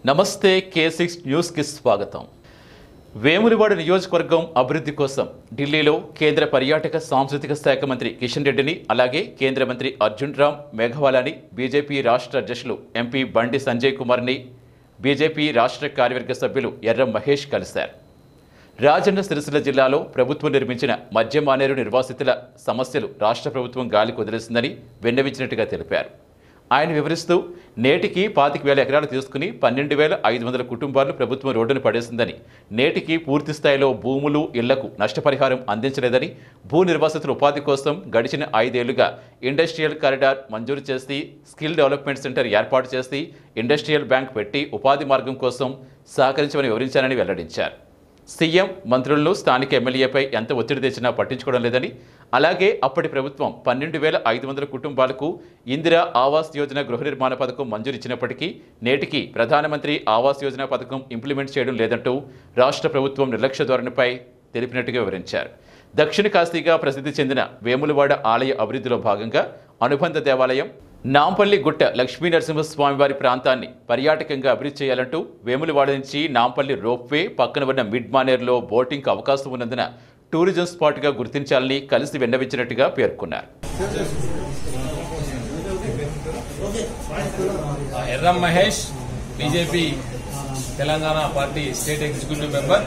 నమస్తే కే సిక్స్ న్యూస్కి స్వాగతం వేములవాడ నియోజకవర్గం అభివృద్ధి కోసం ఢిల్లీలో కేంద్ర పర్యాటక సాంస్కృతిక శాఖ మంత్రి కిషన్ రెడ్డిని అలాగే కేంద్ర మంత్రి అర్జున్ రామ్ మేఘవాలాని బీజేపీ రాష్ట్ర అధ్యక్షులు ఎంపీ బండి సంజయ్ కుమార్ని బీజేపీ రాష్ట్ర కార్యవర్గ సభ్యులు ఎర్రం మహేష్ కలిశారు రాజన్న సిరిసిల్ల జిల్లాలో ప్రభుత్వం నిర్మించిన మద్య మానేరు నిర్వాసితుల సమస్యలు రాష్ట్ర ప్రభుత్వం గాలికి వదిలేసిందని విన్నవించినట్టుగా తెలిపారు ఆయన వివరిస్తూ నేటికి పాతిక వేల ఎకరాలు తీసుకుని పన్నెండు వేల ఐదు వందల కుటుంబాలు ప్రభుత్వం రోడ్డును పడేసిందని నేటికి పూర్తి స్థాయిలో భూములు ఇళ్లకు నష్టపరిహారం అందించలేదని భూ నిర్వాసితుల ఉపాధి కోసం గడిచిన ఐదేళ్లుగా ఇండస్ట్రియల్ కారిడార్ మంజూరు చేసి స్కిల్ డెవలప్మెంట్ సెంటర్ ఏర్పాటు చేసి ఇండస్ట్రియల్ బ్యాంక్ పెట్టి ఉపాధి మార్గం కోసం సహకరించమని వివరించారని వెల్లడించారు సీఎం మంత్రులను స్థానిక ఎమ్మెల్యేపై ఎంత ఒత్తిడి తెచ్చినా పట్టించుకోవడం లేదని అలాగే అప్పటి ప్రభుత్వం పన్నెండు వేల ఐదు వందల కుటుంబాలకు ఇందిరా ఆవాస్ యోజన గృహ నిర్మాణ పథకం మంజూరు ఇచ్చినప్పటికీ నేటికి ప్రధానమంత్రి ఆవాస్ యోజన పథకం ఇంప్లిమెంట్ చేయడం లేదంటూ రాష్ట్ర ప్రభుత్వం నిర్లక్ష్య ధోరణిపై తెలిపినట్టుగా వివరించారు దక్షిణ కాశీగా ప్రసిద్ధి చెందిన వేములవాడ ఆలయ అభివృద్ధిలో భాగంగా అనుబంధ దేవాలయం నాంపల్లి గుట్ట లక్ష్మీ నరసింహస్వామి వారి ప్రాంతాన్ని పర్యాటకంగా అభివృద్ధి చేయాలంటూ వేములవాడ నుంచి నాంపల్లి రోప్వే పక్కన ఉన్న మిడ్ మానేర్లో బోటింగ్కి అవకాశం ఉన్నందున టూరిజం స్పాట్గా గుర్తించాలని కలిసి విన్నవించినట్టుగా పేర్కొన్నారు Erram Mahesh BJP Telangana party state executive member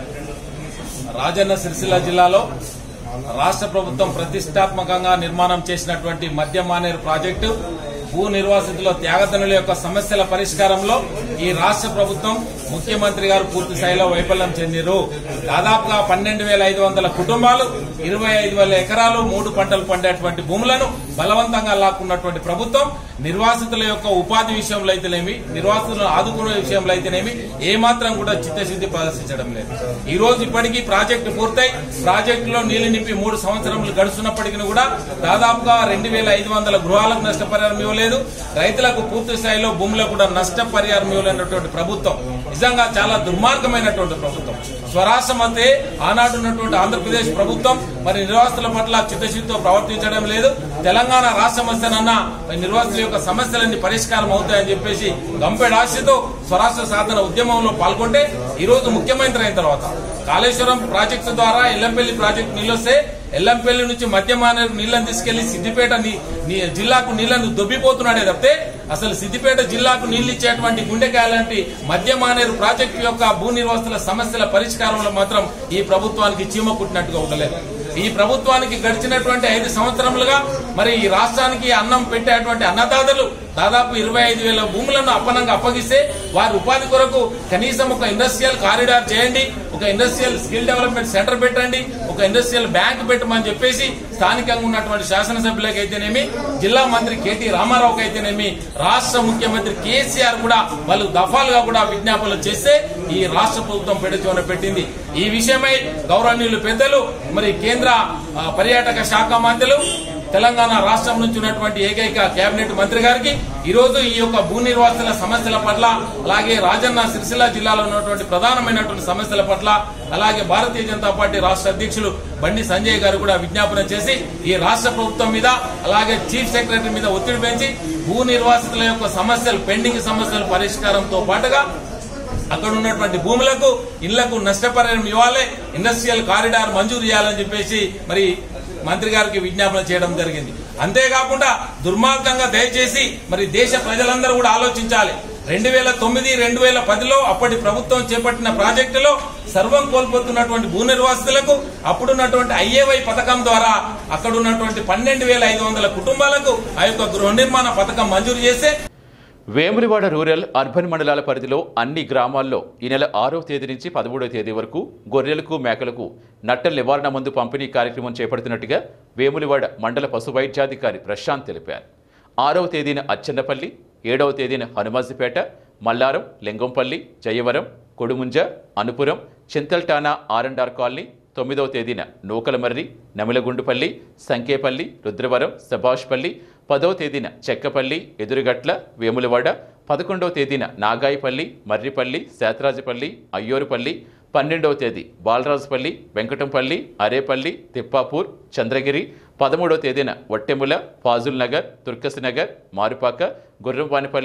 Rajanna Sircilla జిల్లాలో రాష్ట్ర ప్రభుత్వం ప్రతిష్టాత్మకంగా నిర్మాణం చేసినటువంటి మద్య మానేరు ప్రాజెక్టు భూ నిర్వాసితుల త్యాగతనుల యొక్క సమస్యల పరిష్కారంలో ఈ రాష్ట్ర ప్రభుత్వం ముఖ్యమంత్రి గారు పూర్తి స్థాయిలో వైఫల్యం చెందిరు దాదాపుగా పన్నెండు వేల ఐదు వందల కుటుంబాలు ఇరవై ఐదు వేల ఎకరాలు మూడు పంటలు పండేటువంటి భూములను బలవంతంగా లాక్కున్నటువంటి ప్రభుత్వం నిర్వాసితుల యొక్క ఉపాధి విషయంలో అయితేనేమి నిర్వాసితులను ఆదుకునే విషయంలో అయితేనేమి ఏమాత్రం కూడా చిత్తశుద్ధి ప్రదర్శించడం లేదు ఈ రోజు ఇప్పటికీ ప్రాజెక్టు పూర్తయి ప్రాజెక్టులో నీళ్లు నింపి మూడు సంవత్సరములు గడుస్తున్నప్పటికీ కూడా దాదాపుగా రెండు వేల ఐదు వందల గృహాలకు నష్టపరిహారం ఇవ్వలేదు రైతులకు పూర్తి స్థాయిలో భూములకు కూడా నష్టపరిహారం ఇవ్వలేనటువంటి ప్రభుత్వం నిజంగా చాలా దుర్మార్గమైనటువంటి ప్రభుత్వం స్వరాష్ట్రం అయితే ఆనాడు ఉన్నటువంటి ఆంధ్రప్రదేశ్ ప్రభుత్వం మరి నిర్వాసితుల పట్ల చిత్తశుద్ధితో ప్రవర్తించడం లేదు తెలంగాణ రాష్ట్రం వస్తేనన్నా మరి నిర్వాసితుల యొక్క సమస్యలన్నీ పరిష్కారం అవుతాయని చెప్పేసి గంపెడాశతో స్వరాష్ట్ర సాధన ఉద్యమంలో పాల్గొంటే ఈ రోజు ముఖ్యమంత్రి అయిన తర్వాత కాళేశ్వరం ప్రాజెక్టు ద్వారా ఎల్లంపల్లి ప్రాజెక్టు నీళ్ళొస్తే ఎల్లంపల్లి నుంచి మధ్యమాన నీళ్లను తీసుకెళ్లి సిద్దిపేట ని- ని- జిల్లాకు నీళ్లను దొబ్బిపోతున్నాడే తప్పితే అసలు సిద్దిపేట జిల్లాకు నీళ్లు ఇచ్చేటువంటి గుండెకాయ లాంటి మధ్యమానేరు ప్రాజెక్టు యొక్క భూ నిర్వాసితుల సమస్యల పరిష్కారంలో మాత్రం ఈ ప్రభుత్వానికి చీమ కుట్టినట్టుగా ఉండలేదు ఈ ప్రభుత్వానికి గడిచినటువంటి ఐదు సంవత్సరములుగా మరి ఈ రాష్ట్రానికి అన్నం పెట్టేటువంటి అన్నదాతలు దాదాపు ఇరవై ఐదు వేల భూములను అప్పనంగా అప్పగిస్తే వారి ఉపాధి కొరకు కనీసం ఒక ఇండస్ట్రియల్ కారిడార్ చేయండి ఒక ఇండస్ట్రియల్ స్కిల్ డెవలప్మెంట్ సెంటర్ పెట్టండి ఒక ఇండస్ట్రియల్ బ్యాంక్ పెట్టమని చెప్పేసి స్థానికంగా ఉన్నటువంటి శాసనసభ్యులకు అయితేనేమి జిల్లా మంత్రి కేటీ రామారావుకి అయితేనేమి రాష్ట్ర ముఖ్యమంత్రి కేసీఆర్ కూడా వాళ్ళు దఫాలుగా కూడా విజ్ఞాపనలు చేస్తే ఈ రాష్ట్ర ప్రభుత్వం పెడచోన పెట్టింది ఈ విషయమై గౌరవనీయులు పెద్దలు మరి కేంద్ర ఆ, పర్యాటక శాఖ మంత్రులు తెలంగాణ రాష్ట్రం నుంచి ఉన్నటువంటి ఏకైక కేబినెట్ మంత్రి గారికి ఈ రోజు ఈ యొక్క భూ నిర్వాసితుల సమస్యల పట్ల అలాగే రాజన్న సిరిసిల్ల జిల్లాలో ఉన్నటువంటి ప్రధానమైనటువంటి సమస్యల పట్ల అలాగే భారతీయ జనతా పార్టీ రాష్ట్ర అధ్యక్షులు బండి సంజయ్ గారు కూడా విజ్ఞాపన చేసి ఈ రాష్ట్ర ప్రభుత్వం మీద అలాగే చీఫ్ సెక్రటరీ మీద ఒత్తిడి పెంచి భూ నిర్వాసితుల యొక్క సమస్యలు పెండింగ్ సమస్యల పరిష్కారంతో పాటుగా అక్కడ ఉన్నటువంటి భూములకు ఇళ్లకు నష్టపరిహారం ఇవ్వాలి ఇండస్ట్రియల్ కారిడార్ మంజూరు చేయాలని చెప్పేసి మరి మంత్రి గారికి విజ్ఞాపన చేయడం జరిగింది అంతేకాకుండా దుర్మార్గంగా దయచేసి మరి దేశ ప్రజలందరూ కూడా ఆలోచించాలి రెండు వేల తొమ్మిది రెండు వేల పదిలో అప్పటి ప్రభుత్వం చేపట్టిన ప్రాజెక్టులో సర్వం కోల్పోతున్నటువంటి భూ నిర్వాసితులకు అప్పుడున్నటువంటి ఐఏవై పథకం ద్వారా అక్కడ ఉన్నటువంటి పన్నెండు వేల ఐదు వందల కుటుంబాలకు ఆ యొక్క గృహ నిర్మాణ పథకం మంజూరు చేస్తే వేములవాడ రూరల్ అర్బన్ మండలాల పరిధిలో అన్ని గ్రామాల్లో ఈ నెల ఆరో తేదీ నుంచి పదమూడవ తేదీ వరకు గొర్రెలకు మేకలకు నట్టల నివారణ మందు పంపిణీ కార్యక్రమం చేపడుతున్నట్టుగా వేములవాడ మండల పశు వైద్యాధికారి ప్రశాంత్ తెలిపారు ఆరవ తేదీన అచ్చన్నపల్లి ఏడవ తేదీన హనుమాజిపేట మల్లారం లింగంపల్లి జయవరం కొడుముంజ అనుపురం చింతల్టానా ఆర్ఎండ్ఆర్ కాలనీ తొమ్మిదవ తేదీన నూకలమర్రి నమిలగుండుపల్లి సంకేపల్లి రుద్రవరం సభాష్పల్లి పదవ తేదీన చెక్కపల్లి ఎదురుగట్ల వేములవాడ పదకొండవ తేదీన నాగాయపల్లి మర్రిపల్లి శాతరాజపల్లి అయ్యోరుపల్లి పన్నెండవ తేదీ బాలరాజుపల్లి వెంకటంపల్లి అరేపల్లి తిప్పాపూర్ చంద్రగిరి పదమూడవ తేదీన వట్టెముల ఫాజుల్ నగర్ తుర్కసి నగర్ మారుపాక గుర్రంవానిపల్లి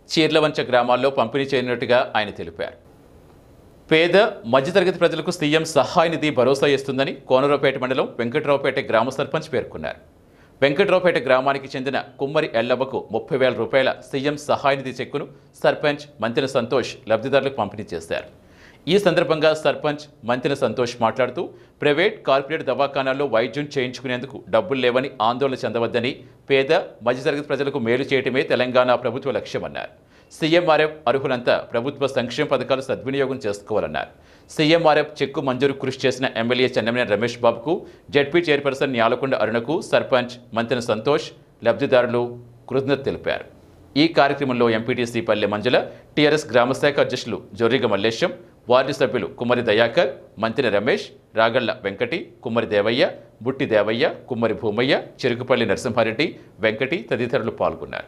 చీర్లవంచ గ్రామాల్లో పంపిణీ చేయనున్నట్టుగా ఆయన తెలిపారు పేద మధ్యతరగతి ప్రజలకు సీఎం సహాయ నిధి భరోసా ఇస్తుందని కోనరావుపేట మండలం వెంకట్రావుపేట గ్రామ సర్పంచ్ పేర్కొన్నారు వెంకట్రావుపేట గ్రామానికి చెందిన కుమ్మరి ఎల్లవ్వకు ముప్పై వేల రూపాయల సీఎం సహాయ నిధి చెక్కును సర్పంచ్ మంతిన సంతోష్ లబ్ధిదారులకు పంపిణీ చేశారు ఈ సందర్భంగా సర్పంచ్ మంతిన సంతోష్ మాట్లాడుతూ ప్రైవేట్ కార్పొరేట్ దవాఖానాల్లో వైద్యం చేయించుకునేందుకు డబ్బులు లేవని ఆందోళన చెందవద్దని పేద మధ్యతరగతి ప్రజలకు మేలు చేయటమే తెలంగాణ ప్రభుత్వ లక్ష్యమన్నారు సీఎంఆర్ఎఫ్ అర్హులంతా ప్రభుత్వ సంక్షేమ పథకాలు సద్వినియోగం చేసుకోవాలన్నారు సీఎంఆర్ఎఫ్ చెక్కు మంజూరు కృషి చేసిన ఎమ్మెల్యే చెన్నమనేని రమేష్ బాబుకు జడ్పీ చైర్పర్సన్ న్యాలకొండ అరుణకు సర్పంచ్ మంతెన సంతోష్ లబ్ధిదారులు కృతజ్ఞత తెలిపారు ఈ కార్యక్రమంలో ఎంపీటీసీ పల్లె మంజుల టీఆర్ఎస్ గ్రామశాఖ అధ్యక్షులు జొర్రిగ మల్లేశం వార్డు సభ్యులు కుమ్మరి దయాకర్ మంతిన రమేష్ రాగళ్ల వెంకటి కుమ్మరి దేవయ్య బుట్టి దేవయ్య కుమ్మరి భూమయ్య చెరుకుపల్లి నరసింహారెడ్డి వెంకటి తదితరులు పాల్గొన్నారు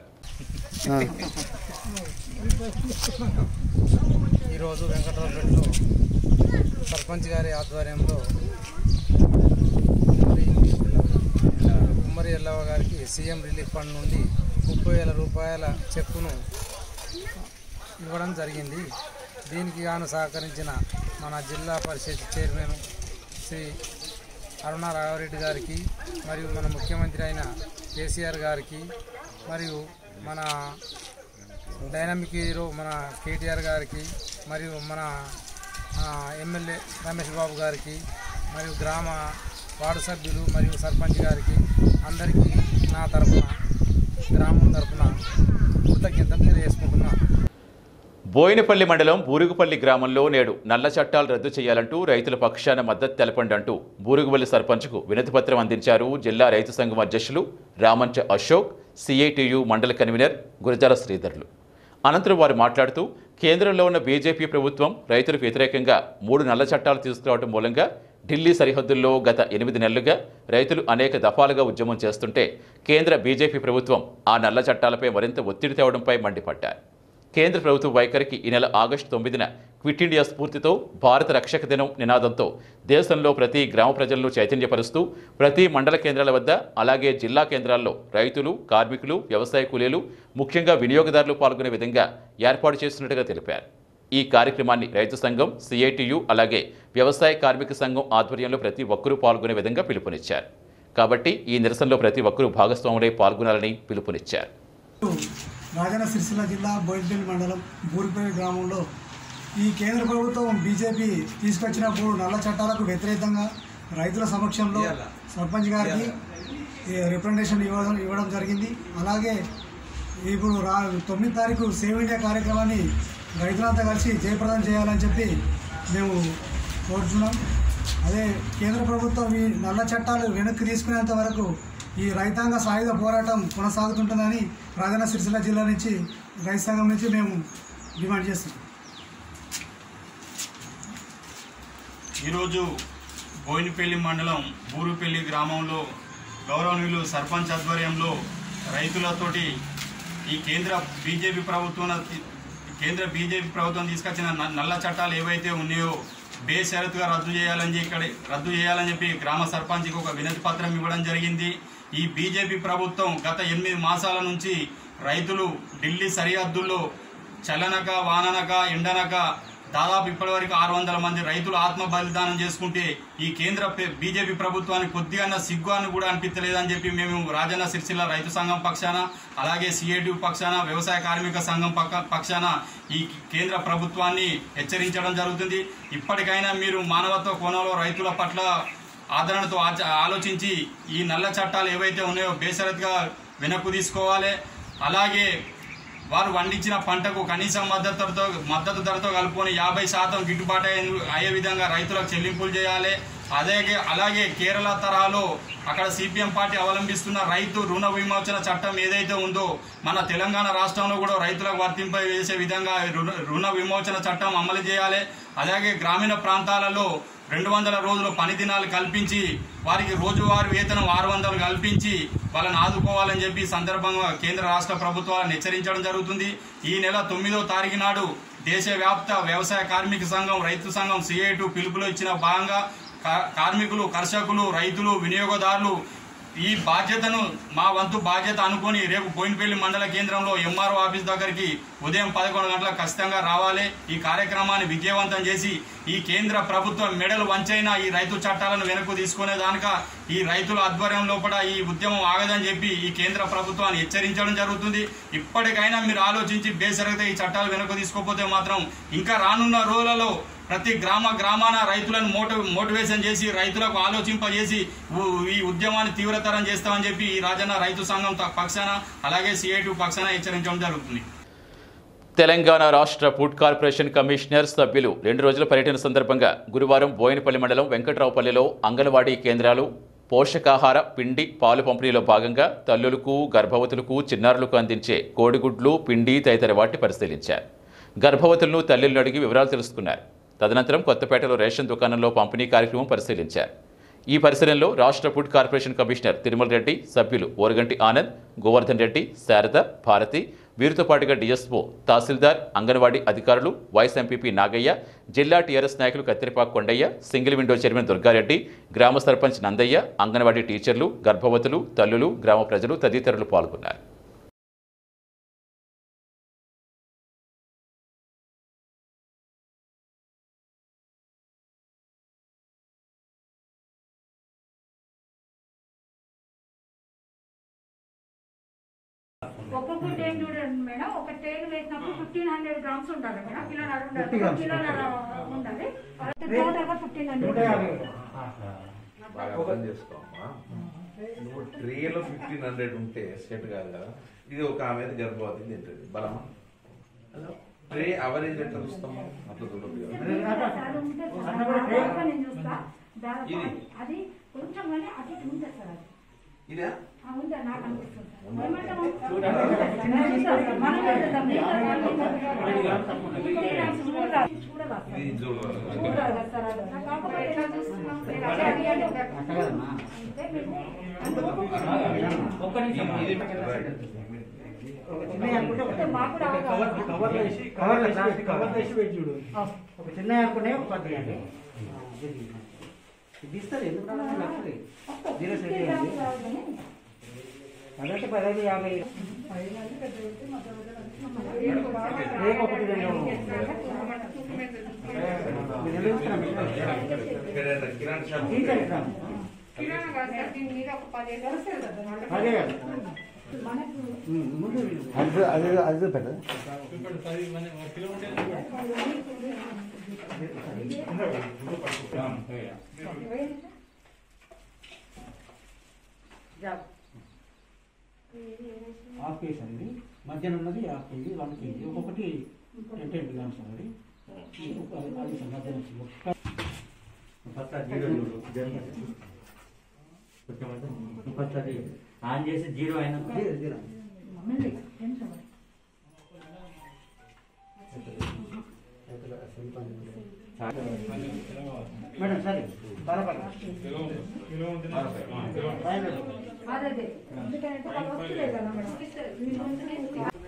ఈరోజు వెంకటరావుపేటలో సర్పంచ్ గారి ఆధ్వర్యంలో కుమ్మరి కుమ్మరి ఎల్లవ గారికి సీఎం రిలీఫ్ ఫండ్ నుండి ముప్పై వేల రూపాయల చెక్కును ఇవ్వడం జరిగింది దీనికి గాను సహకరించిన మన జిల్లా పరిషత్ చైర్మన్ శ్రీ అరుణ రాఘవరెడ్డి గారికి మరియు మన ముఖ్యమంత్రి అయిన కేసీఆర్ గారికి మరియు మన డైనామిక్ హీరో మన కేటీఆర్ గారికి మరియు మన ఆ, ఎమ్మెల్యే రమేష్ బాబు గారికి మరియు గ్రామ వార్డు సభ్యులు మరియు సర్పంచ్ గారికి అందరికీ నా తరఫున గ్రామం తరఫున కృతజ్ఞతలు తెలియజేసుకుంటున్నాను బోయినపల్లి మండలం బూరుగుపల్లి గ్రామంలో నేడు నల్ల చట్టాలు రద్దు చేయాలంటూ రైతుల పక్షాన మద్దతు తెలపండి అంటూ బూరుగుపల్లి సర్పంచ్కు వినతిపత్రం అందించారు జిల్లా రైతు సంఘం అధ్యక్షులు రామంచ అశోక్ సిఐటియు మండల కన్వీనర్ గురజాల శ్రీధర్లు అనంతరం వారు మాట్లాడుతూ కేంద్రంలో ఉన్న బీజేపీ ప్రభుత్వం రైతులకు వ్యతిరేకంగా మూడు నల్ల చట్టాలు తీసుకురావడం మూలంగా ఢిల్లీ సరిహద్దుల్లో గత ఎనిమిది నెలలుగా రైతులు అనేక దఫాలుగా ఉద్యమం చేస్తుంటే కేంద్ర బీజేపీ ప్రభుత్వం ఆ నల్ల చట్టాలపై మరింత ఒత్తిడి తేవడంపై మండిపడ్డారు కేంద్ర ప్రభుత్వ వైఖరికి ఈ నెల ఆగస్టు తొమ్మిదిన క్విట్ ఇండియా స్ఫూర్తితో భారత రక్షక దినం నినాదంతో దేశంలో ప్రతి గ్రామ ప్రజలను చైతన్యపరుస్తూ ప్రతి మండల కేంద్రాల వద్ద అలాగే జిల్లా కేంద్రాల్లో రైతులు కార్మికులు వ్యవసాయ కూలీలు ముఖ్యంగా వినియోగదారులు పాల్గొనే విధంగా ఏర్పాటు చేస్తున్నట్టుగా తెలిపారు ఈ కార్యక్రమాన్ని రైతు సంఘం సిఐటియు అలాగే వ్యవసాయ కార్మిక సంఘం ఆధ్వర్యంలో ప్రతి ఒక్కరూ పాల్గొనే విధంగా పిలుపునిచ్చారు కాబట్టి ఈ నిరసనలో ప్రతి ఒక్కరూ భాగస్వాములై పాల్గొనాలని పిలుపునిచ్చారు రాజన్న సిరిసిల్ల జిల్లా బోయినపల్లి మండలం బూరిపల్లి గ్రామంలో ఈ కేంద్ర ప్రభుత్వం బీజేపీ తీసుకొచ్చిన మూడు నల్ల చట్టాలకు వ్యతిరేకంగా రైతుల సమక్షంలో సర్పంచ్ గారికి ఈ రిప్రజెంటేషన్ ఇవ్వడం ఇవ్వడం జరిగింది అలాగే ఇప్పుడు రా తొమ్మిది తారీఖు సేవ్ ఇండియా కార్యక్రమాన్ని రైతులంతా కలిసి జయప్రదం చేయాలని చెప్పి మేము కోరుతున్నాం అదే కేంద్ర ప్రభుత్వం ఈ నల్ల చట్టాలు వెనక్కి తీసుకునేంత వరకు ఈ రైతాంగ సాయుధ పోరాటం కొనసాగుతుంటుందని రాజన్న సిరిసిల్ల జిల్లా నుంచి రైతు సంఘం నుంచి మేము డిమాండ్ చేస్తున్నాం ఈరోజు బోయినపల్లి మండలం బూరుపల్లి గ్రామంలో గౌరవనీయులు సర్పంచ్ ఆధ్వర్యంలో రైతులతోటి ఈ కేంద్ర బీజేపీ ప్రభుత్వం కేంద్ర బీజేపీ ప్రభుత్వం తీసుకొచ్చిన న- నల్ల చట్టాలు ఏవైతే ఉన్నాయో బేషరతుగా రద్దు చేయాలని చెప్పి ఇక్కడ రద్దు చేయాలని చెప్పి గ్రామ సర్పంచ్కి ఒక వినతి పత్రం ఇవ్వడం జరిగింది ఈ బీజేపీ ప్రభుత్వం గత ఎనిమిది మాసాల నుంచి రైతులు ఢిల్లీ సరిహద్దుల్లో చల్లనక వాననక ఎండనక దాదాపు ఇప్పటివరకు ఆరు వందల మంది రైతులు ఆత్మ బలిదానం చేసుకుంటే ఈ కేంద్ర పె- బీజేపీ ప్రభుత్వానికి కొద్దిగా సిగ్గు అని కూడా అనిపించలేదని చెప్పి మేము రాజన్న సిరిసిల్ల రైతు సంఘం పక్షాన అలాగే సిఐటి పక్షాన వ్యవసాయ కార్మిక సంఘం పక్క పక్షాన ఈ కేంద్ర ప్రభుత్వాన్ని హెచ్చరించడం జరుగుతుంది ఇప్పటికైనా మీరు మానవత్వ కోణంలో రైతుల పట్ల ఆదరణతో ఆచ- ఆలోచించి ఈ నల్ల చట్టాలు ఏవైతే ఉన్నాయో బేషరత్గా వెనక్కు తీసుకోవాలి అలాగే వారు పండించిన పంటకు కనీస మద్దతు ధరతో మద్దతు ధరతో కలుపుకొని యాభై శాతం గిట్టుబాటు అయ్యే- అయ్యే విధంగా రైతులకు చెల్లింపులు చేయాలి అదే అలాగే కేరళ తరహాలో అక్కడ సిపిఎం పార్టీ అవలంబిస్తున్న రైతు రుణ విమోచన చట్టం ఏదైతే ఉందో మన తెలంగాణ రాష్ట్రంలో కూడా రైతులకు వర్తింపజేసే విధంగా రుణ- రుణ విమోచన చట్టం అమలు చేయాలి అలాగే గ్రామీణ ప్రాంతాలలో రెండు వందల రోజులు పని దినాలు కల్పించి వారికి రోజువారీ వేతనం ఆరు వందలు కల్పించి వాళ్ళని ఆదుకోవాలని చెప్పి ఈ సందర్భంగా కేంద్ర రాష్ట్ర ప్రభుత్వాలను హెచ్చరించడం జరుగుతుంది ఈ నెల తొమ్మిదో తారీఖు నాడు దేశవ్యాప్త వ్యవసాయ కార్మిక సంఘం రైతు సంఘం సిఐటు పిలుపులో ఇచ్చిన భాగంగా కా- కార్మికులు కర్షకులు రైతులు వినియోగదారులు ఈ బాధ్యతను మా వంతు బాధ్యత అనుకొని రేపు బోయినపల్లి మండల కేంద్రంలో ఎంఆర్ఓ ఆఫీస్ దగ్గరికి ఉదయం పదకొండు గంటలకు ఖచ్చితంగా రావాలి ఈ కార్యక్రమాన్ని విజయవంతం చేసి ఈ కేంద్ర ప్రభుత్వం మెడలు వంచైన ఈ రైతు చట్టాలను వెనక్కు తీసుకునే దానిక ఈ రైతుల ఆధ్వర్యం లోపల ఈ ఉద్యమం ఆగదని చెప్పి ఈ కేంద్ర ప్రభుత్వాన్ని హెచ్చరించడం జరుగుతుంది ఇప్పటికైనా మీరు ఆలోచించి బేసరిగితే ఈ చట్టాలు వెనక్కు తీసుకోకపోతే మాత్రం ఇంకా రానున్న రోజులలో ప్రతి గ్రామ గ్రామాన రైతులను మోటి మోటివేషన్ చేసి రైతులకు ఆలోచింపజేసి ఊ- ఈ ఉద్యమాన్ని తీవ్రతరం చేస్తామని చెప్పి ఈ రాజన్న రైతు సంఘం త- పక్షాన అలాగే సిఐటి పక్షాన హెచ్చరించడం జరుగుతుంది తెలంగాణ రాష్ట్ర ఫుడ్ కార్పొరేషన్ కమిషనర్ సభ్యులు రెండు రోజుల పర్యటన సందర్భంగా గురువారం బోయినపల్లి మండలం వెంకట్రావుపల్లిలో అంగన్వాడీ కేంద్రాలు పోషకాహార పిండి పాలు పంపిణీలో భాగంగా తల్లులకు గర్భవతులకు చిన్నారులకు అందించే కోడిగుడ్లు పిండి తదితర వాటిని పరిశీలించారు గర్భవతులను తల్లులను అడిగి వివరాలు తెలుసుకున్నారు తదనంతరం కొత్తపేటలో రేషన్ దుకాణంలో పంపిణీ కార్యక్రమం పరిశీలించారు ఈ పరిశీలనలో రాష్ట్ర food corporation commissioner Tirumala Reddy సభ్యులు ఓరగంటి ఆనంద్ గోవర్ధన్ రెడ్డి శారద భారతి వీరితో పాటుగా డిఎస్ఓ తహసీల్దార్ అంగన్వాడీ అధికారులు వైస్ ఎంపీపీ నాగయ్య జిల్లా టీఆర్ఎస్ నాయకులు Kattiripaka Kondaiah single window chairman Durga Reddy గ్రామ సర్పంచ్ నందయ్య అంగన్వాడీ టీచర్లు గర్భవతులు తల్లులు గ్రామ ప్రజలు తదితరులు పాల్గొన్నారు ఒక్కొక్క టైం చూడండి మేడం ఒక టైం వేసినప్పుడు ఫిఫ్టీన్ హండ్రెడ్ గ్రామ్స్ ఉండాలి మేడం కిలోన్నర ఉండాలి కిలోన్నర ఉండాలి టోటల్గా ఫిఫ్టీన్ హండ్రెడ్ బాగా అర్థం చేసుకోమ్మా నువ్వు ట్రేలో ఫిఫ్టీన్ హండ్రెడ్ ఉంటే సెట్ కాదు కదా ఇది ఒక ఆమె గర్భవతి తింటుంది బలమా ట్రే అవరేజ్ ఎట్లా చూస్తామా అట్లా చూడదు కదా నేను చూస్తా దాదాపు ఇది? అది కొంచెం కానీ అటు ఇటు ఉంటుంది సార్ అది ఇదా ఆ, ఉందా నాకు అనిపిస్తుంది సార్. ఏమంటాము? చూస్తాం సార్. మనం చేద్దాం. నేను చేద్దాం. చూడాలి. చూడాలి సార్. ఇది చూడాలి చూడాలి కదా సార్ అది. కాకపోతే ఎట్లా చూస్తున్నాం? మీరు అదే అడిగండి. అంటే మేము అంటే మాకు కూడా అవగాహన. కవర్లో వేసి కవర్లో వేసి కవర్లో వేసి పెట్టి చూడు ఒక చిన్న అనుకునే ఒక పది అండి ఇది ఇస్తారు ఎందుకు రాదు? నచ్చదు. జీరో సెట్ చేయండి అదంటే పదహైదు యాభై రేపు ఒకటి రెండు మీరు ఎందుకు ఇస్తున్నారు? ఇక్కడ కిరాణ్ షాప్ తీసేయండి ఇస్తాను. అదే కదా. ఉమ్, ముందు అది అది అది పెట్టదు హాఫ్ కేజీ అండి మధ్యాహ్నం ఉన్నది హాఫ్ కేజీ వన్ కేజీ ఒక్కొక్కటి టెన్ టెన్ గ్రామ్స్ అండి ఒక అది సార్ మధ్యాహ్నం వచ్చింది. ఒక్క- ఫస్ట్ అది జీరో చూడు కొంచెం అంటే ఫస్ట్ అది ఆన్ చేసి జీరో అయినాక జీరో, జీరో. మేడం సరే బరాబర్ అదే అదే ఎందుకంటే వాళ్ళు వస్తలేదు కదా మేడం మీ ముందునే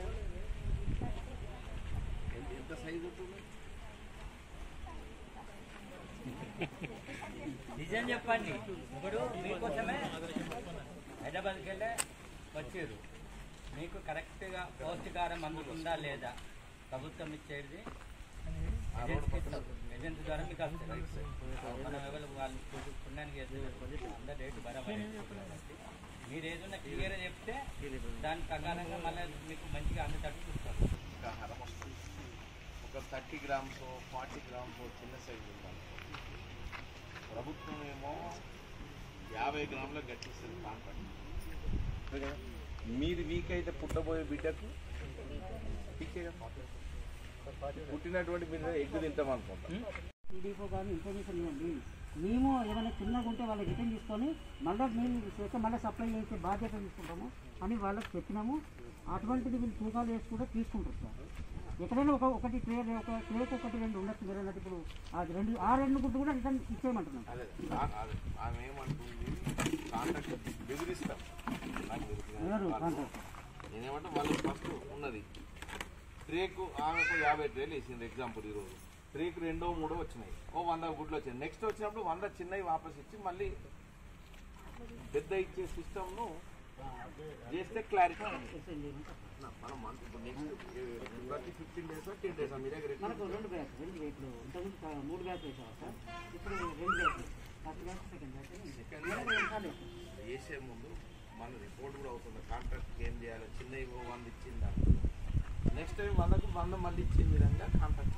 నిజం చెప్పండి ఇప్పుడు మీకోసమే హైదరాబాద్కి వెళ్ళే వచ్చారు మీకు కరెక్ట్గా పౌష్టికారం అందుతుందా లేదా ప్రభుత్వం ఇచ్చేది ఏజెంట్స్కి ఇస్తాం. ఏజెంట్ ద్వారా మీకు వస్తుంది రైట్స్ మనం ఎవరు వాళ్ళు పుణ్యానికి చేస్తే అందరు రేటు బరాబర్ కాబట్టి మీరు ఏదైనా క్లియర్గా చెప్తే దాని ప్రకారంగా మళ్ళీ మీకు మంచిగా అందేటట్టు చూస్తాం ఆహారం వస్తుంది ఒక థర్టీ గ్రామ్స్ ఫార్టీ గ్రామ్స్ చిన్న సైజు ఉండాలి ప్రభుత్వం ఏమో యాభై గ్రాముల గట్టిస్తుంది కాంట్రాక్ట్ అంతే కదా మీది వీక్ అయితే పుట్టబోయే బిడ్డకు వీకే కదా పుట్టినటువంటి బిడ్డ ఎగ్గు తింటాం అనుకుంటాం టీడీపీ కానీ ఇన్ఫర్మేషన్ ఇవ్వండి మేము ఏమైనా చిన్నగా ఉంటే వాళ్ళకి రిటర్న్ తీసుకొని మళ్ళీ మేము చేస్తే మళ్ళీ సప్లై చేసే బాధ్యత తీసుకుంటాము అని వాళ్ళకి చెప్పినాము అటువంటిది వీళ్ళు తూకాలు వేసి కూడా తీసుకుంటారు సార్ ఎక్కడైనా ఒక ఒకటి ట్రే ఒక ట్రేకి ఒకటి రెండు ఉండొచ్చు మీరు అన్నట్టు ఇప్పుడు అది రెండు ఆ రెండు గుడ్డు కూడా రిటర్న్ ఇచ్చేయమంటున్నాం అదే ఆ- ఆ- ఆమె ఏమంటుంది కాంట్రాక్ట్ బెదిరిస్తాం నాకు తెలుసు ఎవరు కానీ కాంట్రాక్ట్ నేనేమంటే వాళ్ళు ఫస్ట్ ఉన్నది ట్రేకు ఆమెకు యాభై ట్రేలు వేసింది ఎగ్జాంపుల్ ఈరోజు ట్రేకు రెండో మూడో వచ్చినాయి ఓ వంద గుడ్లు వచ్చినాయి నెక్స్ట్ వచ్చినప్పుడు వంద చిన్నవి వాపస్ ఇచ్చి మళ్ళీ పెద్ద ఇచ్చే సిస్టమ్ను చేస్తే క్లారిటీ మనం మంత్ ఇప్పుడు నెక్స్ట్ ప్రతి ఫిఫ్టీన్ డేస్ టెన్ డేస్ మీ దగ్గర మనకు రెండు బ్యాచ్ రెండు ఇప్పుడు ఇంతకుముందు కా- మూడు బ్యాచ్ వేసారు సార్ ఇప్పుడు రెండు batch first batch second batch వేసే ముందు మన రిపోర్ట్ కూడా అవుతుంది కాంట్రాక్ట్ ఏం చేయాలి చిన్న ఇవ్వ వంద ఇచ్చిందా నెక్స్ట్ టైం వందకు వంద మళ్ళీ ఇచ్చే విధంగా కాంట్రాక్ట్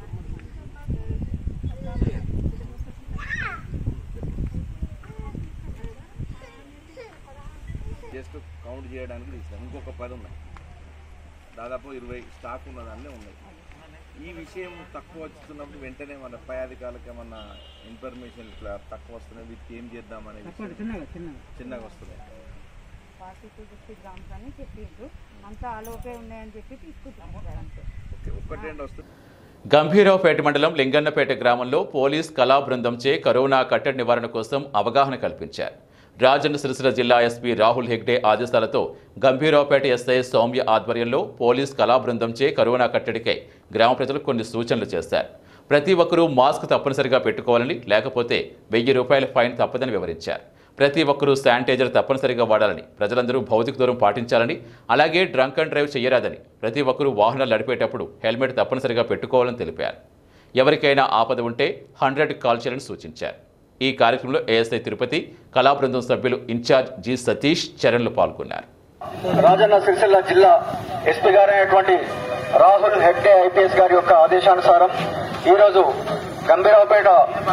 జస్ట్ కౌంట్ చేయడానికి తీసాం ఇంకొక పది ఉన్నాయి దాదాపు ఇరవై స్టాక్ ఉన్నదాన్ని ఉన్నాయి ఈ విషయం తక్కువ వస్తున్నప్పుడు వెంటనే మన పై అధికారులకు ఏమన్నా ఇన్ఫర్మేషన్ ఇట్లా తక్కువ వస్తున్నాయి వీటికి ఏం చేద్దామనే విషయం చిన్నగా చిన్నగా చిన్నగా వస్తున్నాయి ఫార్టీ టు ఫిఫ్టీ గ్రామ్స్ అని చెప్పిండ్రు అంతా ఆలోపే ఉన్నాయని చెప్పి తీసుకుంటున్నాం సార్ అంతే ఓకే ఒక్కటి రెండు వస్తుంది గంభీరావుపేట మండలం లింగన్నపేట గ్రామంలో పోలీస్ కళా బృందంచే కరోనా కట్టడి నివారణ కోసం అవగాహన కల్పించారు రాజన్న సిరిసిల్ల జిల్లా ఎస్పీ రాహుల్ హెగ్డే ఆదేశాలతో గంభీరావుపేట ఎస్ఐ సౌమ్య ఆధ్వర్యంలో పోలీస్ కళా బృందంచే కరోనా కట్టడికై గ్రామ ప్రజలకు కొన్ని సూచనలు చేశారు ప్రతి ఒక్కరూ మాస్క్ తప్పనిసరిగా పెట్టుకోవాలని లేకపోతే వెయ్యి రూపాయల ఫైన్ తప్పదని వివరించారు ప్రతి ఒక్కరూ శానిటైజర్ తప్పనిసరిగా వాడాలని ప్రజలందరూ భౌతిక దూరం పాటించాలని అలాగే డ్రంక్ అండ్ డ్రైవ్ చేయరాదని ప్రతి ఒక్కరూ వాహనాలు నడిపేటప్పుడు హెల్మెట్ తప్పనిసరిగా పెట్టుకోవాలని తెలిపారు ఎవరికైనా ఆపద ఉంటే హండ్రెడ్ కాల్ చేయాలని సూచించారు ఈ కార్యక్రమంలో ఏఎస్ఐ తిరుపతి కళా బృందం సభ్యులు ఇన్ఛార్జ్ జి సతీష్ చరణ్లు పాల్గొన్నారు రాజన్న సిరిసిల్ల జిల్లా ఎస్పీ గారైనటువంటి రాహుల్ హెగ్డే ఐపీఎస్ గారి యొక్క ఆదేశానుసారం ఈరోజు గంభీరావుపేట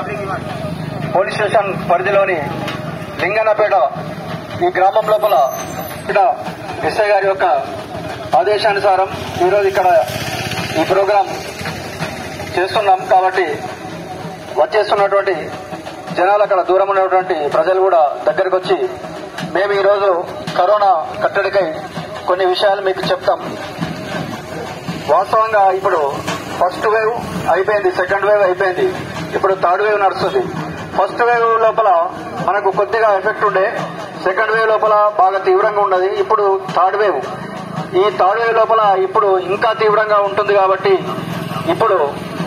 పోలీస్ స్టేషన్ పరిధిలోని లింగన్నపేట ఈ గ్రామం లోపల ఇక్కడ ఎస్ఐ గారి యొక్క ఆదేశానుసారం ఈరోజు ఇక్కడ ఈ ప్రోగ్రాం చేస్తున్నాం కాబట్టి వచ్చేస్తున్నటువంటి జనాలు అక్కడ దూరం ఉన్నటువంటి ప్రజలు కూడా దగ్గరకు వచ్చి మేము ఈరోజు కరోనా కట్టడికై కొన్ని విషయాలు మీకు చెప్తాం వాస్తవంగా ఇప్పుడు ఫస్ట్ వేవ్ అయిపోయింది సెకండ్ వేవ్ అయిపోయింది ఇప్పుడు థర్డ్ వేవ్ నడుస్తుంది ఫస్ట్ వేవ్ లోపల మనకు కొద్దిగా ఎఫెక్ట్ ఉండే సెకండ్ వేవ్ లోపల బాగా తీవ్రంగా ఉన్నది ఇప్పుడు థర్డ్ వేవ్ ఈ థర్డ్ వేవ్ లోపల ఇప్పుడు ఇంకా తీవ్రంగా ఉంటుంది కాబట్టి ఇప్పుడు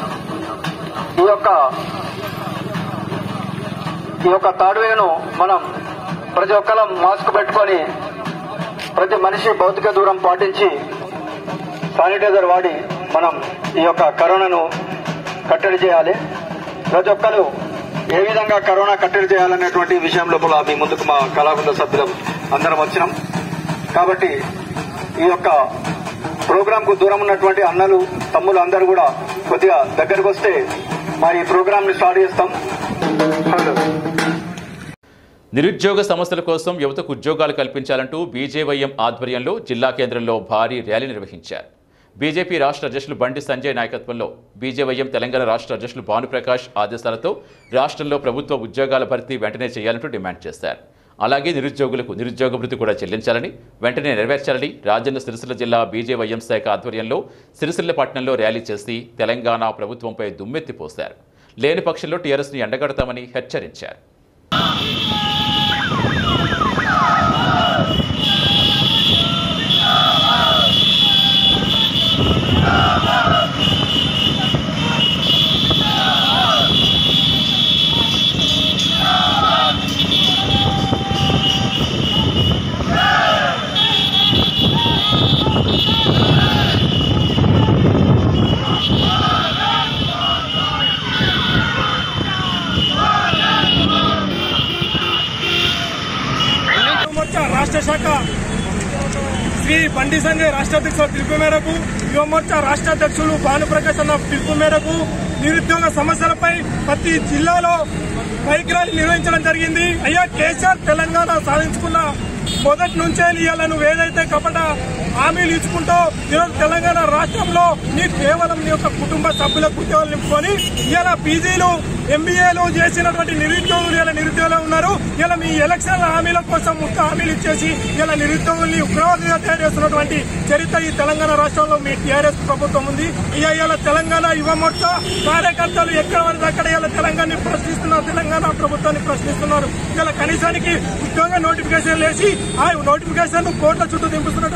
ఈ యొక్క ఈ యొక్క థర్డ్ వేవ్ ను మనం ప్రతి ఒక్కరం మాస్క్ పెట్టుకొని ప్రతి మనిషి భౌతిక దూరం పాటించి శానిటైజర్ వాడి మనం ఈ యొక్క కరోనాను కట్టడి చేయాలి ప్రతి ఒక్కరు ఏ విధంగా కరోనా కట్టడి చేయాలనేటువంటి విషయం లోపల మీ ముందుకు మా కళాబృంద సభ్యులం అందరం వచ్చినాం కాబట్టి ఈ యొక్క ప్రోగ్రామ్ కు దూరం ఉన్నటువంటి అన్నలు తమ్ములు అందరూ కూడా కొద్దిగా దగ్గరకు వస్తే మరి ఈ ప్రోగ్రామ్ ని స్టార్ట్ చేస్తాం హలో నిరుద్యోగ సమస్యల కోసం యువతకు ఉద్యోగాలు కల్పించాలంటూ బీజేవైఎం ఆధ్వర్యంలో జిల్లా కేంద్రంలో భారీ ర్యాలీ నిర్వహించారు బీజేపీ రాష్ట్ర అధ్యక్షులు బండి సంజయ్ నాయకత్వంలో బీజేవైఎం తెలంగాణ రాష్ట్ర అధ్యక్షులు భానుప్రకాష్ ఆదేశాలతో రాష్ట్రంలో ప్రభుత్వ ఉద్యోగాల భర్తీ వెంటనే చేయాలంటూ డిమాండ్ చేశారు అలాగే నిరుద్యోగులకు నిరుద్యోగ భృతి కూడా చెల్లించాలని వెంటనే నెరవేర్చాలని రాజన్న సిరిసిల్ల జిల్లా బీజేవైఎం శాఖ ఆధ్వర్యంలో సిరిసిల్ల పట్టణంలో ర్యాలీ చేసి తెలంగాణ ప్రభుత్వంపై దుమ్మెత్తిపోశారు లేని పక్షంలో టీఆర్ఎస్ని ఎండగడతామని హెచ్చరించారు మోర్చా రాష్ట్ర శాఖ శ్రీ బండి సంజయ్ రాష్ట్ర అధ్యక్షుల పిలుపు మేరకు యువ మోర్చా రాష్ట్ర అధ్యక్షులు భానుప్రకాష్ అన్న పిలుపు మేరకు నిరుద్యోగ సమస్యలపై ప్రతి జిల్లాలో బైక్ ర్యాలీ నిర్వహించడం జరిగింది అయ్యా కేసీఆర్ తెలంగాణ సాధించుకున్న మొదటి నుంచే ఇవాళ నువ్వు ఏదైతే కపట హామీలు ఇచ్చుకుంటూ ఈరోజు తెలంగాణ రాష్ట్రంలో నీ కేవలం నీ యొక్క కుటుంబ సభ్యులకు ఉద్యోగాలు నింపుకొని ఇవాళ పీజీలు ఎంబీఏలు చేసినటువంటి నిరుద్యోగులు ఇలా నిరుద్యోగులు ఉన్నారు ఇలా మీ ఎలక్షన్ హామీల కోసం ముఖ్య హామీలు ఇచ్చేసి ఇలా నిరుద్యోగుల్ని ఉగ్రవాదిగా తయారు చేస్తున్నటువంటి చరిత్ర ఈ తెలంగాణ రాష్ట్రంలో మీ టీఆర్ఎస్ ప్రభుత్వం ఉంది ఇక ఇలా తెలంగాణ యువ మోర్చా కార్యకర్తలు ఎక్కడ పడితే అక్కడ ఇలా తెలంగాణ ప్రశ్నిస్తున్నారు తెలంగాణ ప్రభుత్వాన్ని ప్రశ్నిస్తున్నారు ఇలా కనీసానికి ఉద్యోగ నోటిఫికేషన్ వేసి ఆ నోటిఫికేషన్ కోట్ల చుట్టూ దింపుతున్నటువంటి వైనం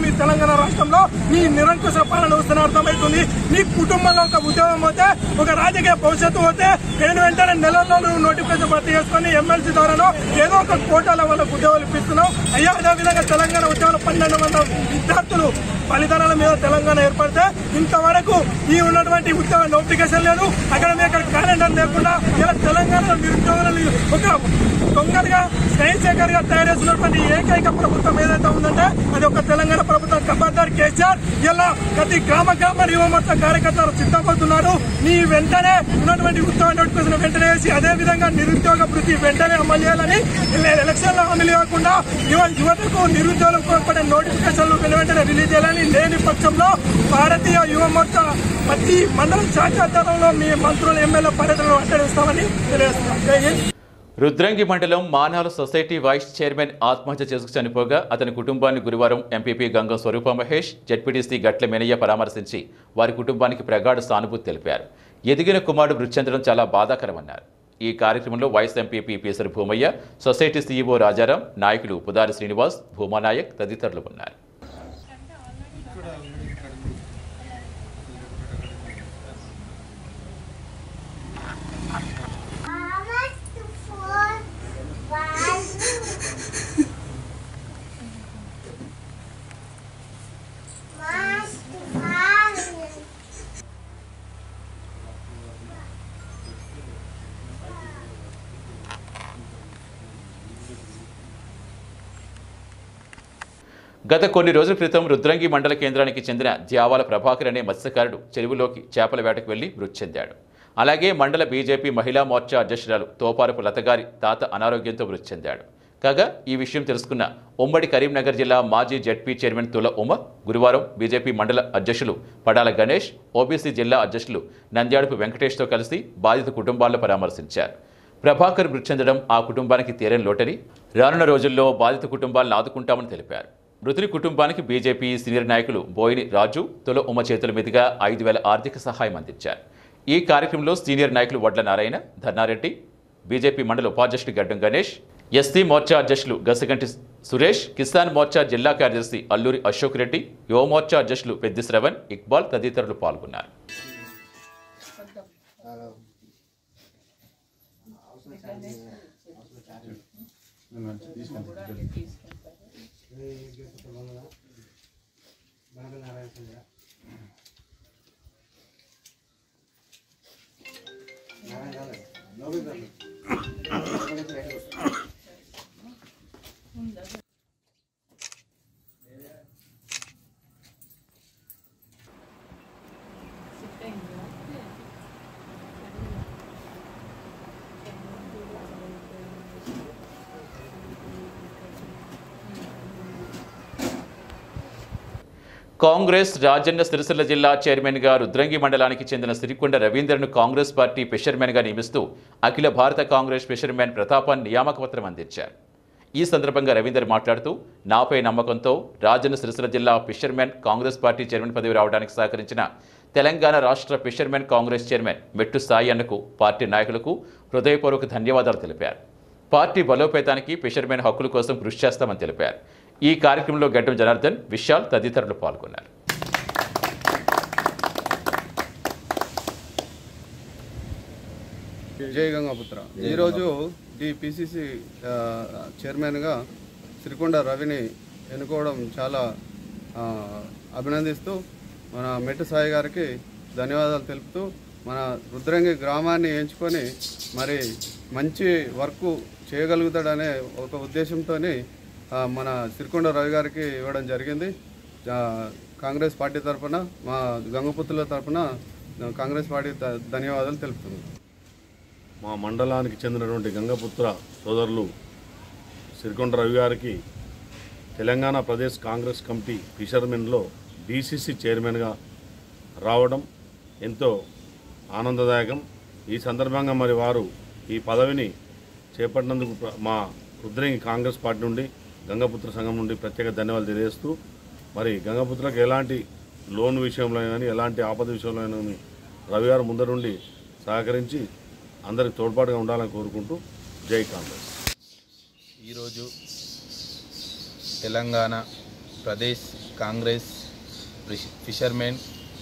మీ తెలంగాణ రాష్ట్రంలో నీ నిరంకుశ పాలన వస్తున్న అర్థమవుతుంది నీ కుటుంబంలో ఒక ఉద్యోగం పోతే ఒక రాజకీయ భవిష్యత్తు పోతే నేను వెంటనే నెలల్లో నువ్వు నోటిఫికేషన్ భర్తీ చేసుకుని ఎమ్మెల్సీ ద్వారానో ఏదో ఒక కోటాల వాళ్ళకు ఉద్యోగాలు ఇప్పిస్తున్నావు అయ్యా అదే విధంగా తెలంగాణ ఉద్యోగాలు పన్నెండు వందల విద్యార్థులు ఫలితాల మీద తెలంగాణ ఏర్పడితే ఇంతవరకు ఈ ఉన్నటువంటి ఉద్యోగ నోటిఫికేషన్ లేదు అక్కడ మీ అక్కడ క్యాలెండర్ లేకుండా ఇలా తెలంగాణలో నిరుద్యోగులను ఒక దొంగలుగా స్నేహిశేఖర్ గా తయారు చేస్తున్నటువంటి ఏకైక ప్రభుత్వం ఏదైతే ఉందంటే అది ఒక తెలంగాణ ప్రభుత్వం ఖబర్దార్ కేసీఆర్ ఇలా ప్రతి గ్రామ గ్రామ యువమోర్చా కార్యకర్తలు సిద్ధమవుతున్నారు నీ వెంటనే ఉన్నటువంటి ఉద్యోగ నోటిఫికేషన్ వెంటనే వేసి అదే విధంగా నిరుద్యోగ వృత్తి వెంటనే అమలు చేయాలని ఎలక్షన్ లో అమలు కాకుండా యువ యువతకు నిరుద్యోగులకు ఏర్పడే నోటిఫికేషన్లు వెను వెంటనే రిలీజ్ చేయాలని లేని పక్షంలో భారతీయ యువ మోర్చా ప్రతి మండల శాఖ ఆధ్వర్యంలో మీ మంత్రులు ఎమ్మెల్యే పర్యటనలు అట్టడిస్తామని తెలియజేస్తున్నాం జై హింద్ రుద్రంగి మండలం మానాల సొసైటీ వైస్ చైర్మన్ ఆత్మహత్య చేసుకు చనిపోగా అతని కుటుంబాన్ని గురువారం ఎంపీపీ గంగం స్వరూప మహేష్ జడ్పీటీసీ గట్ల మెనయ్య పరామర్శించి వారి కుటుంబానికి ప్రగాఢ సానుభూతి తెలిపారు ఎదిగిన కుమారుడు మృతి చెందడం చాలా బాధాకరమన్నారు ఈ కార్యక్రమంలో vice MPP Peesari Bhoomaiah society CEO Rajaram నాయకులు పుదారి శ్రీనివాస్ భూమానాయక్ తదితరులు ఉన్నారు గత కొన్ని రోజుల క్రితం రుద్రంగి మండల కేంద్రానికి చెందిన జ్యావాల ప్రభాకర్ అనే మత్స్యకారుడు చెరువులోకి చేపల వేటకు వెళ్లి మృతి చెందాడు అలాగే మండల బీజేపీ మహిళా మోర్చా అధ్యక్షురాలు తోపారపు లతగారి తాత అనారోగ్యంతో మృతి చెందాడు కాగా ఈ విషయం తెలుసుకున్న ఉమ్మడి కరీంనగర్ జిల్లా మాజీ జడ్పీ చైర్మన్ తుల ఉమ గురువారం బీజేపీ మండల అధ్యక్షులు పడాల గణేష్ ఓబీసీ జిల్లా అధ్యక్షులు నంద్యాడుపు వెంకటేష్తో కలిసి బాధిత కుటుంబాలను పరామర్శించారు ప్రభాకర్ మృతి చెందడం ఆ కుటుంబానికి తీరని లోటని రానున్న రోజుల్లో బాధిత కుటుంబాలను ఆదుకుంటామని తెలిపారు మృతుని కుటుంబానికి బీజేపీ సీనియర్ నాయకులు బోయిని రాజు తుల ఉమ చేతుల మీదుగా ఐదు వేల ఆర్థిక సహాయం అందించారు ఈ కార్యక్రమంలో సీనియర్ నాయకులు వడ్ల నారాయణ ధర్నారెడ్డి బీజేపీ మండల ఉపాధ్యక్షుడు గడ్డం గణేష్ ఎస్సీ మోర్చా అధ్యక్షులు గసగంటి సురేష్ కిసాన్ మోర్చా జిల్లా కార్యదర్శి అల్లూరి అశోక్ రెడ్డి యువ మోర్చా అధ్యక్షులు పెద్ది శ్రవణ్ ఇక్బాల్ తదితరులు పాల్గొన్నారు కాంగ్రెస్ రాజన్న సిరిసిల్ల జిల్లా చైర్మన్గా రుద్రంగి మండలానికి చెందిన సిరికొండ రవీంద్రను కాంగ్రెస్ పార్టీ ఫిషర్మెన్గా నియమిస్తూ అఖిల భారత కాంగ్రెస్ ఫిషర్మెన్ ప్రతాపన్ నియామక పత్రం అందించారు ఈ సందర్భంగా రవీందర్ మాట్లాడుతూ నాపై నమ్మకంతో రాజన్న సిరిసిల్ల జిల్లా ఫిషర్మెన్ కాంగ్రెస్ పార్టీ చైర్మన్ పదవి రావడానికి సహకరించిన తెలంగాణ రాష్ట్ర ఫిషర్మెన్ కాంగ్రెస్ చైర్మన్ మెట్టు సాయి అన్నకు పార్టీ నాయకులకు హృదయపూర్వక ధన్యవాదాలు తెలిపారు పార్టీ బలోపేతానికి ఫిషర్మెన్ హక్కుల కోసం కృషి చేస్తామని తెలిపారు ఈ కార్యక్రమంలో గడ్డం జనార్దన్ విశాల్ తదితరులు పాల్గొన్నారు జై గంగాపుత్ర ఈరోజు డి పిసిసి చైర్మన్గా సిరికొండ రవిని ఎన్నుకోవడం చాలా ఆ, అభినందిస్తూ మన మెట్టు సాయి గారికి ధన్యవాదాలు తెలుపుతూ మన రుద్రంగి గ్రామాన్ని ఎంచుకొని మరి మంచి వర్క్ చేయగలుగుతాడనే ఒక ఉద్దేశంతో మన సిరికొండ రవి గారికి ఇవ్వడం జరిగింది ఆ, కాంగ్రెస్ పార్టీ తరఫున మా గంగపుత్రుల తరఫున కాంగ్రెస్ పార్టీ ధ- ధన్యవాదాలు తెలుపుతుంది మా మండలానికి చెందినటువంటి గంగపుత్ర సోదరులు సిరికొండ రవి గారికి తెలంగాణ ప్రదేశ్ కాంగ్రెస్ కమిటీ ఫిషర్మెన్లో డీసీసీ చైర్మన్గా రావడం ఎంతో ఆనందదాయకం ఈ సందర్భంగా మరి వారు ఈ పదవిని చేపట్టినందుకు ప్ర- మా రుద్రంగి కాంగ్రెస్ పార్టీ నుండి గంగపుత్ర సంఘం నుండి ప్రత్యేక ధన్యవాదాలు తెలియజేస్తూ మరి గంగపుత్రకు ఎలాంటి లోన్ విషయంలో కానీ ఎలాంటి ఆపద విషయంలో కానీ రవి గారు ముందరుండి సహకరించి అందరికి తోడ్పాటుగా ఉండాలని కోరుకుంటూ జై కాంగ్రెస్ ఈరోజు Telangana Pradesh Congress fishermen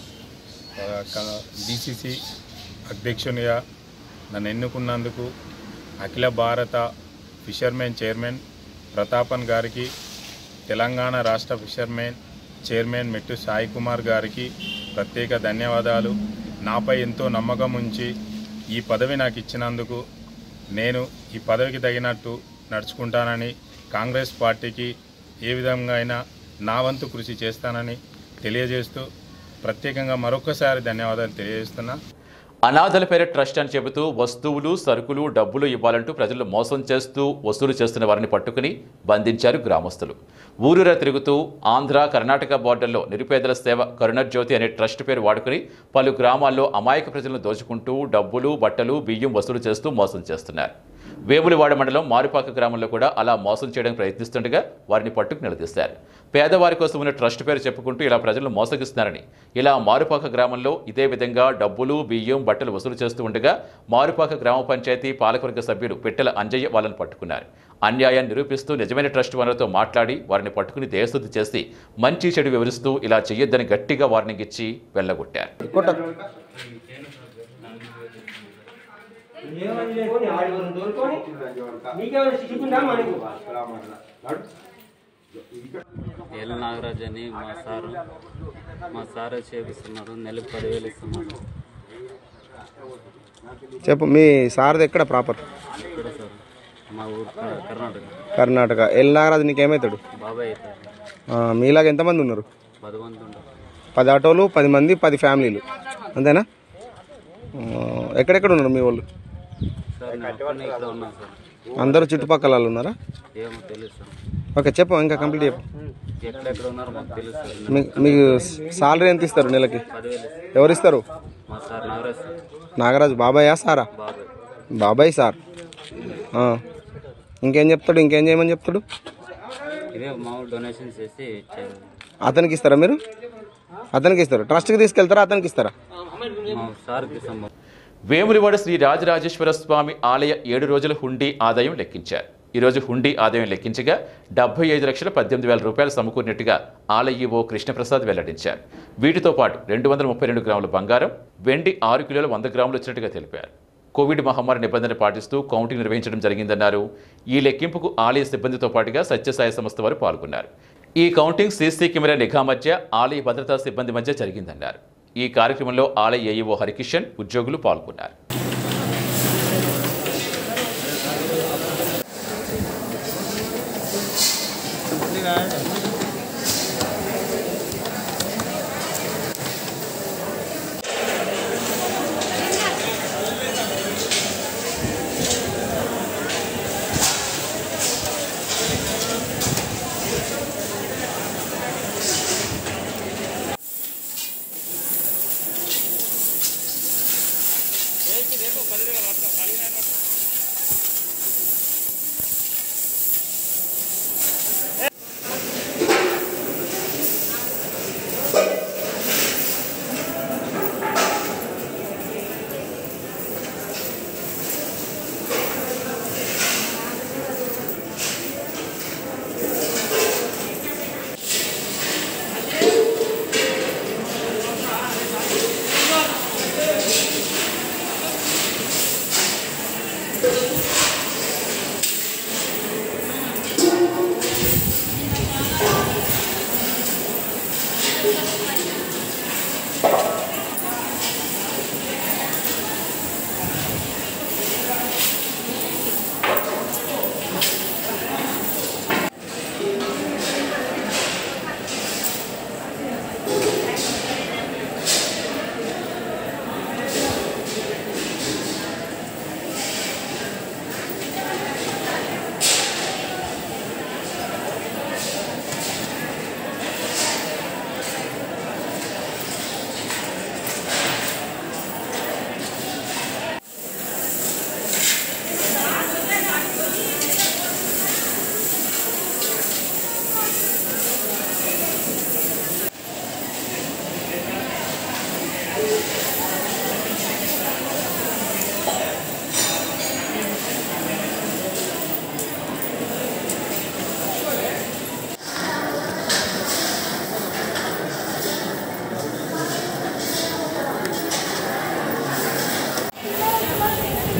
DCC అధ్యక్షునిగా నన్ను ఎన్నుకున్నందుకు అఖిల భారత ఫిషర్మెన్ చైర్మన్ ప్రతాపన్ గారికి తెలంగాణ రాష్ట్ర ఫిషర్మెన్ చైర్మన్ మెట్టు సాయి కుమార్ గారికి ప్రత్యేక ధన్యవాదాలు నాపై ఎంతో నమ్మకం ఉంచి ఈ పదవి నాకు ఇచ్చినందుకు నేను ఈ పదవికి తగినట్టు నడుచుకుంటానని కాంగ్రెస్ పార్టీకి ఏ విధంగా అయినా నా వంతు కృషి చేస్తానని తెలియజేస్తూ ప్రత్యేకంగా మరొకసారి ధన్యవాదాలు తెలియజేస్తున్నా అనాథల పేర ట్రస్ట్ అని చెబుతూ వస్తువులు సరుకులు డబ్బులు ఇవ్వాలంటూ ప్రజలు మోసం చేస్తూ వసూలు చేస్తున్న వారిని పట్టుకుని బంధించారు గ్రామస్తులు ఊరూరా తిరుగుతూ ఆంధ్ర కర్ణాటక బోర్డర్లో నిరుపేదల సేవ కరుణజ్యోతి అనే ట్రస్ట్ పేరు వాడుకుని పలు గ్రామాల్లో అమాయక ప్రజలను దోచుకుంటూ డబ్బులు బట్టలు బియ్యం వసూలు చేస్తూ మోసం చేస్తున్నారు వేములవాడ మండలం మారుపాక గ్రామంలో కూడా అలా మోసం చేయడానికి ప్రయత్నిస్తుండగా వారిని పట్టుకు నిలదీశారు పేదవారి కోసం ఉన్న ట్రస్ట్ పేరు చెప్పుకుంటూ ఇలా ప్రజలను మోసగిస్తున్నారని ఇలా మారుపాక గ్రామంలో ఇదే విధంగా డబ్బులు బియ్యం బట్టలు వసూలు చేస్తూ ఉండగా మారుపాక గ్రామ పంచాయతీ పాలకవర్గ సభ్యులు పిట్టల అంజయ్య వాళ్ళని పట్టుకున్నారు అన్యాయాన్ని నిరూపిస్తూ నిజమైన ట్రస్ట్ వనరులతో మాట్లాడి వారిని పట్టుకుని దేశశుద్ధి చేసి మంచి చెడు వివరిస్తూ ఇలా చేయొద్దని గట్టిగా వార్నింగ్ ఇచ్చి వెళ్ళగొట్టారు ఎల్ నాగరాజ్ అని మా సారు మా సారే చేపిస్తున్నారు నెలకు పదివేలు ఇస్తున్నారు చెప్పు మీ సార్ది ఎక్కడ ప్రాపర్ ఇక్కడ సార్ మా ఊరు క- కర్ణాటక కర్ణాటక ఎల్ నాగరాజు నీకేమవుతాడు బాబాయ్ అవుతారు ఆ, మీలాగా ఎంతమంది ఉన్నారు పది మంది ఉంటారు పది ఆటోలు పది మంది పది ఫ్యామిలీలు అంతేనా ఆ, ఎక్కడెక్కడ ఉన్నారు మీ వాళ్ళు సార్ నేను ఒక్కడినే ఇక్కడ ఉన్నాను సార్ అందరూ చుట్టుపక్కల వాళ్ళు ఉన్నారా ఏమో తెలియదు సార్ ఓకే చెప్పు ఇంకా కంప్లీట్ చెప్పు ఎక్కడెక్కడ ఉన్నారో మాకు తెలుసు సార్ మీ- మీకు సాలరీ ఎంత ఇస్తారు నెలకి పదివేలు ఎవరు ఇస్తారు మా సార్ నాగరాజ్ సార్ నాగరాజు బాబాయా సారా బాబాయ్ బాబాయ్ సార్ ఆ. ఇంకేం చెప్తాడు ఇంకేం చేయమని చెప్తాడు ఇదే మామూలు డొనేషన్ చేసి ఇచ్చారు అతనికి ఇస్తారా మీరు అతనికి ఇస్తారు ట్రస్ట్కి తీసుకెళ్తారా అతనికి ఇస్తారా మా సార్కి సంబంధం వేములవాడ శ్రీ రాజరాజేశ్వర స్వామి ఆలయ ఏడు రోజుల హుండీ ఆదాయం లెక్కించారు ఈరోజు హుండీ ఆదాయం లెక్కించగా డెబ్బై ఐదు లక్షల పద్దెనిమిది వేల రూపాయలు సమకూరినట్టుగా ఆలయ ఈవో కృష్ణప్రసాద్ వెల్లడించారు వీటితో పాటు రెండు వందల ముప్పై రెండు గ్రాముల బంగారం వెండి ఆరు కిలోల వంద గ్రాములు వచ్చినట్టుగా తెలిపారు కోవిడ్ మహమ్మారి నిబంధనలు పాటిస్తూ కౌంటింగ్ నిర్వహించడం జరిగిందన్నారు ఈ లెక్కింపుకు ఆలయ సిబ్బందితో పాటుగా సత్యసాయి సంస్థ వారు పాల్గొన్నారు ఈ కౌంటింగ్ సీసీ కెమెరా నిఘా మధ్య ఆలయ భద్రతా సిబ్బంది మధ్య జరిగిందన్నారు ఈ కార్యక్రమంలో ఆలయ ఏఈఓ హరికిషన్ ఉద్యోగులు పాల్గొన్నారు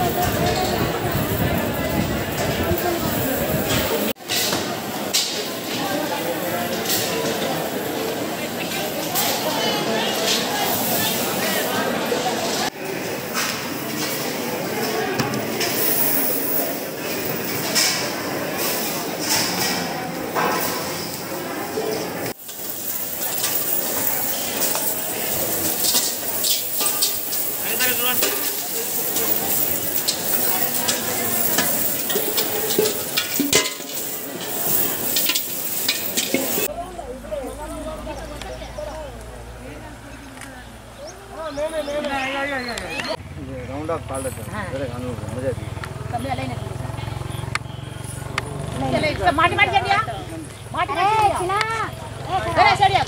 राउंड ऑफ पाल देते हैं मेरे खाने को मजा दी माटी माटी कर दिया माटी माटी चिना अरे सड़िया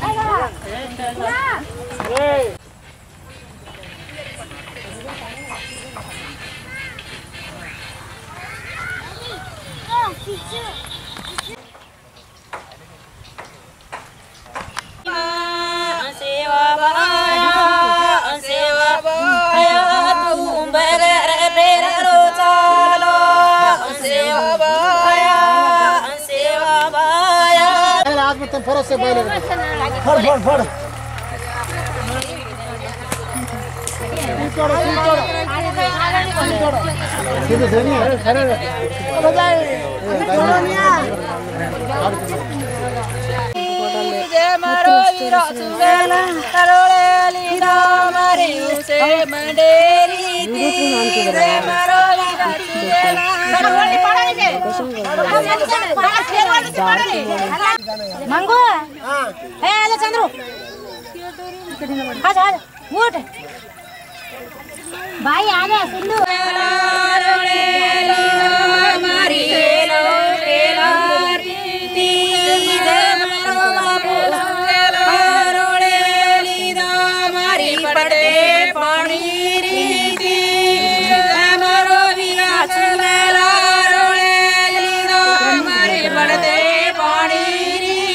आज में तुम फरोज से बोले फड़ फड़ फड़ छोड़ो छोड़ो छोड़ो सीधे से नहीं अरे अरे મારો વીરો સુવેલા કરોળે લીધા મારી ઉસે મંડેરી તી રે મારો વીરો સુવેલા કરોળે પાડે मंगू ए आले चंद्रू आज आज उठ भाई आ गया सिंधु મારી લો કેલા તી રે મારો બાપુ કરોળે લીધા મારી પડે પાણી રીતી મારો વીરા સુવેલા રોળે લીધા મારી પડે પાણી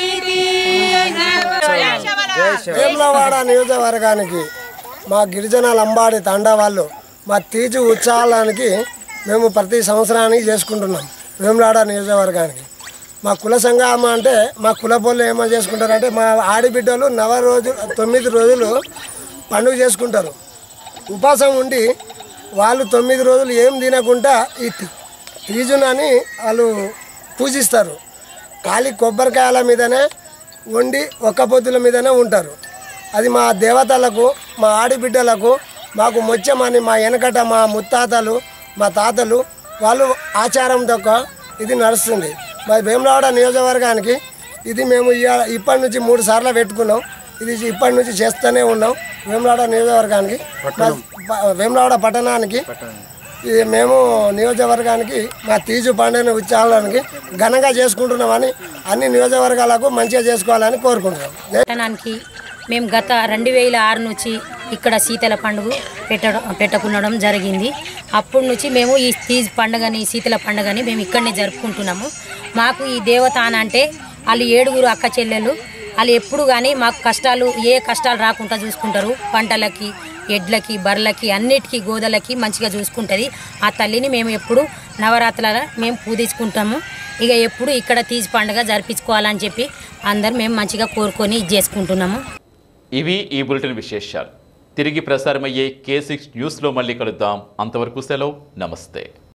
వేములవాడ నియోజకవర్గానికి మా గిరిజన లంబాడి తండా వాళ్ళు మా తీజు ఉత్సవాలకి మేము ప్రతి సంవత్సరానికి చేసుకుంటున్నాం వేములాడ నియోజకవర్గానికి మా కుల సంఘం అంటే మా కుల పోళ్ళు ఏమో చేసుకుంటారంటే మా ఆడిబిడ్డలు నవ రోజు తొమ్మిది రోజులు పండుగ చేసుకుంటారు ఉపాసం ఉండి వాళ్ళు తొమ్మిది రోజులు ఏం తినకుండా ఈ తి- తీజునని వాళ్ళు పూజిస్తారు ఖాళీ కొబ్బరికాయల మీదనే వండి ఒక్క పొద్దుల మీదనే ఉంటారు అది మా దేవతలకు మా ఆడిబిడ్డలకు మాకు మొచ్చమని మా వెనకట మా ముత్తాతలు మా తాతలు వాళ్ళు ఆచారం తక్క ఇది నడుస్తుంది మా భీమరావాడ నియోజకవర్గానికి ఇది మేము ఇయ్య- ఇప్పటి నుంచి మూడు సార్లు పెట్టుకున్నాం ఇది ఇప్పటి నుంచి చేస్తూనే ఉన్నాం వేమరాడ నియోజకవర్గానికి మా- ప- వేమరాడ పట్టణానికి ఇది మేము నియోజకవర్గానికి మా తీజు పండుగ ఉత్సవానికి ఘనంగా చేసుకుంటున్నామని అన్ని నియోజకవర్గాలకు మంచిగా చేసుకోవాలని కోరుకుంటున్నాం జై పట్టణానికి మేము గత రెండు వేల ఆరు నుంచి ఇక్కడ శీతల పండుగ పెట్టడం పెట్టుకునడం జరిగింది అప్పటి నుంచి మేము ఈ తీజ్ పండుగని శీతల పండుగని మేము ఇక్కడనే జరుపుకుంటున్నాము మాకు ఈ దేవత అని అంటే వాళ్ళు ఏడుగురు అక్క చెల్లెలు వాళ్ళు ఎప్పుడు కానీ మాకు కష్టాలు ఏ కష్టాలు రాకుండా చూసుకుంటారు పంటలకి ఎడ్లకి బర్రెలకి అన్నిటికీ గోదలకి మంచిగా చూసుకుంటుంది ఆ తల్లిని మేము ఎప్పుడు నవరాత్రుల మేము పూజించుకుంటాము ఇక ఎప్పుడు ఇక్కడ తీజ్ పండుగ జరిపించుకోవాలని చెప్పి అందరు మేము మంచిగా కోరుకొని ఇది చేసుకుంటున్నాము ఇవి ఈ బులెటిన్ విశేషాలు తిరిగి ప్రసారమయ్యే కే సిక్స్ న్యూస్లో మళ్ళీ కలుద్దాం అంతవరకు సెలవు నమస్తే